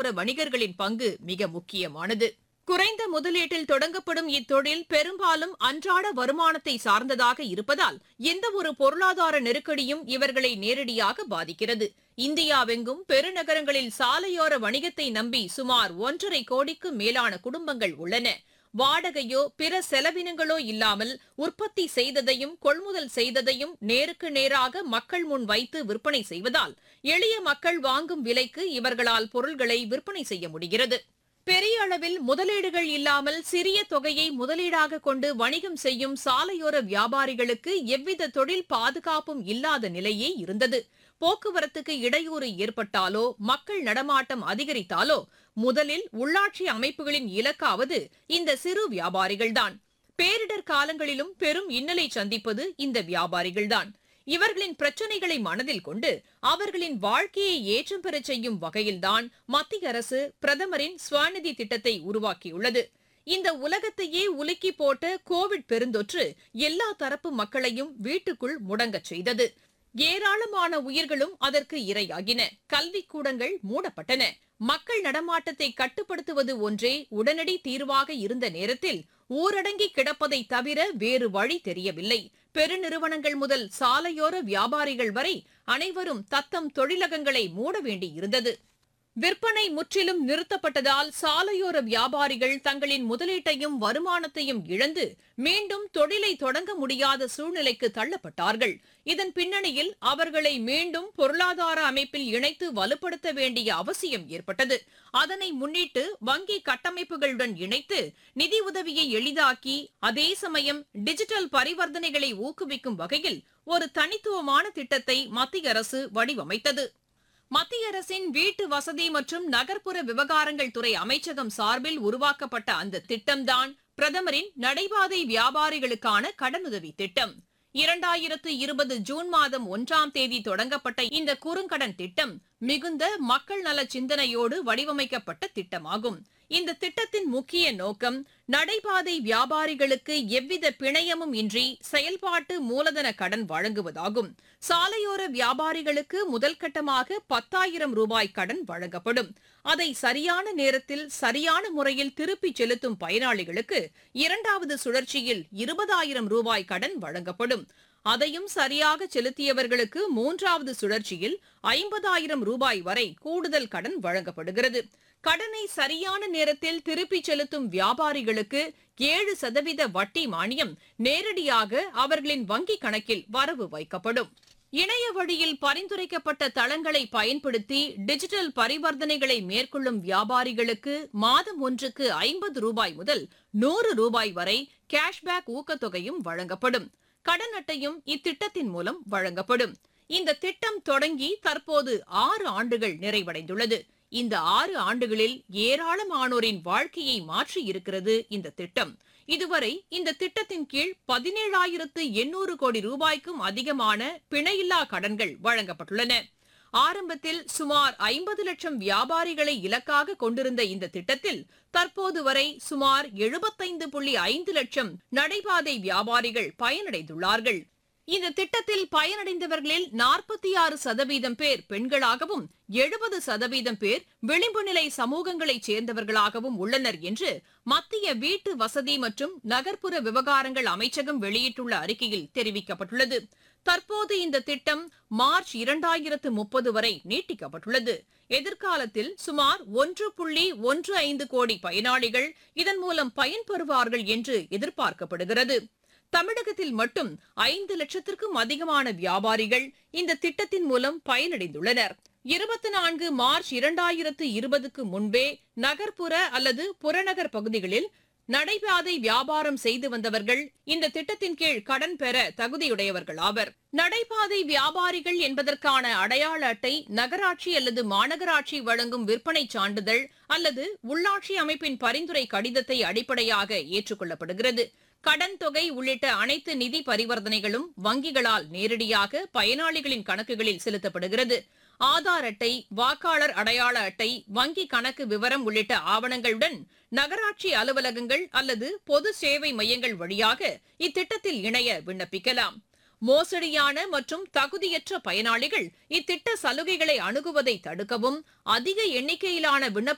வணிகர்களின் பங்கு மிக முக்கியமானது குறைந்த முதலீட்டில் தொடங்கப்படும் இத்தொழில் பெரும்பாலும் அன்றாட வருமானத்தை சார்ந்ததாக இருப்பதால் எந்த ஒரு பொருளாதார நெருக்கடியும் இவர்களை நேரடியாக பாதிக்கிறது இந்தியாவெங்கும் பெருநகரங்களில் சாலையோர வணிகத்தை நம்பி சுமார் ஒன்றரை கோடிக்கும் மேலான குடும்பங்கள் உள்ளன வாடகையோ பிற செலவினங்களோ இல்லாமல் உற்பத்தி செய்ததையும் கொள்முதல் செய்ததையும் நேருக்கு நேராக மக்கள் முன் வைத்து விற்பனை செய்வதால் எளிய மக்கள் வாங்கும் விலைக்கு இவர்களால் பொருள்களை விற்பனை செய்ய முடிகிறது பெரிய அளவில் முதலீடுகள் இல்லாமல் சிறிய தொகையை முதலீடாக கொண்டு வணிகம் செய்யும் சாலையோர வியாபாரிகளுக்கு எவ்வித தொழில் பாதுகாப்பும் இல்லாத நிலையே இருந்தது போக்குவரத்துக்கு இடையூறு ஏற்பட்டாலோ மக்கள் நடமாட்டம் அதிகரித்தாலோ முதலில் உள்ளாட்சி அமைப்புகளின் இலக்காவது இந்த சிறு வியாபாரிகள்தான் பேரிடர் காலங்களிலும் பெரும் இன்னலை சந்திப்பது இந்த வியாபாரிகள்தான் இவர்களின் பிரச்சனைகளை மனதில் கொண்டு அவர்களின் வாழ்க்கையை ஏற்றம் பெறச் செய்யும் வகையில்தான் மத்திய அரசு பிரதமரின் ஸ்வநிதி திட்டத்தை உருவாக்கியுள்ளது இந்த உலகத்தையே உலுக்கி போட்ட கோவிட் பெருந்தொற்று எல்லா தரப்பு மக்களையும் வீட்டுக்குள் முடங்கச் செய்தது ஏராளமான உயிர்களும் அதற்கு இரையாகின கல்விக்கூடங்கள் மூடப்பட்டன மக்கள் நடமாட்டத்தை கட்டுப்படுத்துவது ஒன்றே உடனடி தீர்வாக இருந்த நேரத்தில் ஊரடங்கி கிடப்பதை தவிர வேறு வழி தெரியவில்லை பெருநிறுவனங்கள் முதல் சாலையோர வியாபாரிகள் வரை அனைவரும் தத்தம் தொழிலகங்களை மூட வேண்டியிருந்தது விற்பனை முற்றிலும் நிறுத்தப்பட்டதால் சாலையோர வியாபாரிகள் தங்களின் முதலீட்டையும் வருமானத்தையும் இழந்து மீண்டும் தொழிலை தொடங்க முடியாத சூழ்நிலைக்கு தள்ளப்பட்டார்கள் இதன் பின்னணியில் அவர்களை மீண்டும் பொருளாதார அமைப்பில் இணைத்து வலுப்படுத்த வேண்டிய அவசியம் ஏற்பட்டது அதனை முன்னிட்டு வங்கி கட்டமைப்புகளுடன் இணைத்து நிதி உதவியை எளிதாக்கி அதே சமயம் டிஜிட்டல் பரிவர்த்தனைகளை ஊக்குவிக்கும் வகையில் ஒரு தனித்துவமான திட்டத்தை மத்திய அரசு வடிவமைத்தது மத்திய அரசின் வீட்டு வசதி மற்றும் நகர்ப்புற விவகாரங்கள் துறை அமைச்சகம் சார்பில் உருவாக்கப்பட்ட அந்த திட்டம்தான் பிரதமரின் நடைபாதை வியாபாரிகளுக்கான கடனுதவி திட்டம் இரண்டாயிரத்து இருபது ஜூன் மாதம் ஒன்றாம் தேதி தொடங்கப்பட்ட இந்த குறுங்கடன் திட்டம் மிகுந்த மக்கள் நல சிந்தனையோடு வடிவமைக்கப்பட்ட திட்டமாகும் இந்த திட்டத்தின் முக்கிய நோக்கம் நடைபாதை வியாபாரிகளுக்கு எவ்வித பிணையமும் இன்றி செயல்பாட்டு மூலதன கடன் வழங்குவதாகும் சாலையோர வியாபாரிகளுக்கு முதல் கட்டமாக பத்தாயிரம் ரூபாய் கடன் வழங்கப்படும் அதை சரியான நேரத்தில் சரியான முறையில் திருப்பிச் செலுத்தும் பயனாளிகளுக்கு இரண்டாவது சுழற்சியில் இருபதாயிரம் ரூபாய் கடன் வழங்கப்படும் அதையும் சரியாக செலுத்தியவர்களுக்கு மூன்றாவது சுழற்சியில் ஐம்பதாயிரம் ரூபாய் வரை கூடுதல் கடன் வழங்கப்படுகிறது கடனை சரியான நேரத்தில் திருப்பிச் செலுத்தும் வியாபாரிகளுக்கு ஏழு சதவீத வட்டி மானியம் நேரடியாக அவர்களின் வங்கிக் கணக்கில் வரவு வைக்கப்படும் இணைய வழியில் பரிந்துரைக்கப்பட்ட தளங்களை பயன்படுத்தி டிஜிட்டல் பரிவர்த்தனைகளை மேற்கொள்ளும் வியாபாரிகளுக்கு மாதம் ஒன்றுக்கு ஐம்பது ரூபாய் முதல் நூறு ரூபாய் வரை கேஷ்பேக் ஊக்கத்தொகையும் வழங்கப்படும் கடன் அட்டையும் இத்திட்டத்தின் மூலம் வழங்கப்படும் இந்த திட்டம் தொடங்கி தற்போது ஆறு ஆண்டுகள் நிறைவடைந்துள்ளது இந்த ஆறு ஆண்டுகளில் ஏராளமானோரின் வாழ்க்கையை மாற்றி இருக்கிறது இந்த திட்டம் இதுவரை இந்த திட்டத்தின் கீழ் பதினேழாயிரத்து எண்ணூறு கோடி ரூபாய்க்கும் அதிகமான பிணையில்லா கடன்கள் வழங்கப்பட்டுள்ளன ஆரம்பத்தில் சுமார் ஐம்பது லட்சம் வியாபாரிகளை இலக்காக கொண்டிருந்த இந்த திட்டத்தில் தற்போது வரை சுமார் எழுபத்தைந்து புள்ளி ஐந்து லட்சம் நடைபாதை வியாபாரிகள் பயனடைந்துள்ளார்கள் இந்த திட்டத்தில் பயனடைந்தவர்களில் நாற்பத்தி ஆறு சதவீதம் பேர் பெண்களாகவும் எழுபது சதவீதம் பேர் விளிம்பு நிலை சமூகங்களைச் சேர்ந்தவர்களாகவும் உள்ளனர் என்று மத்திய வீட்டு வசதி மற்றும் நகர்ப்புற விவகாரங்கள் அமைச்சகம் வெளியிட்டுள்ள அறிக்கையில் தெரிவிக்கப்பட்டுள்ளது தற்போது இந்த திட்டம் மார்ச் இரண்டாயிரத்து முப்பது வரை நீட்டிக்கப்பட்டுள்ளது எதிர்காலத்தில் சுமார் ஒன்று புள்ளி ஒன்று ஐந்து கோடி பயனாளிகள் இதன் மூலம் பயன்பெறுவார்கள் என்று எதிர்பார்க்கப்படுகிறது தமிழகத்தில் மட்டும் ஐந்து லட்சத்திற்கும் அதிகமான வியாபாரிகள் இந்த திட்டத்தின் மூலம் பயனடைந்துள்ளனர் இருபத்தி நான்கு மார்ச் இரண்டாயிரத்து இருபதுக்கு முன்பே நகர்ப்புற அல்லது புறநகர் பகுதிகளில் நடைபாதை வியாபாரம் செய்து வந்தவர்கள் இந்த திட்டத்தின் கீழ் கடன் பெற தகுதியுடையவர்கள் ஆவர் நடைபாதை வியாபாரிகள் என்பதற்கான அடையாள அட்டை நகராட்சி அல்லது மாநகராட்சி வழங்கும் விற்பனை சான்றிதழ் அல்லது உள்ளாட்சி அமைப்பின் பரிந்துரை கடிதத்தை அடிப்படையாக ஏற்றுக்கொள்ளப்படுகிறது கடன் தொகை உள்ளிட்ட அனைத்து நிதி பரிவர்த்தனைகளும் வங்கிகளால் நேரடியாக பயனாளிகளின் கணக்குகளில் செலுத்தப்படுகிறது ஆதார் அட்டை வாக்காளர் அடையாள அட்டை வங்கி கணக்கு விவரம் உள்ளிட்ட ஆவணங்களுடன் நகராட்சி அலுவலகங்கள் அல்லது பொது சேவை மையங்கள் வழியாக இத்திட்டத்தில் இணைய விண்ணப்பிக்கலாம் மோசடியான மற்றும் தகுதியற்ற பயனாளிகள் இத்திட்ட சலுகைகளை அணுகுவதை தடுக்கவும் அதிக எண்ணிக்கையிலான விண்ணப்ப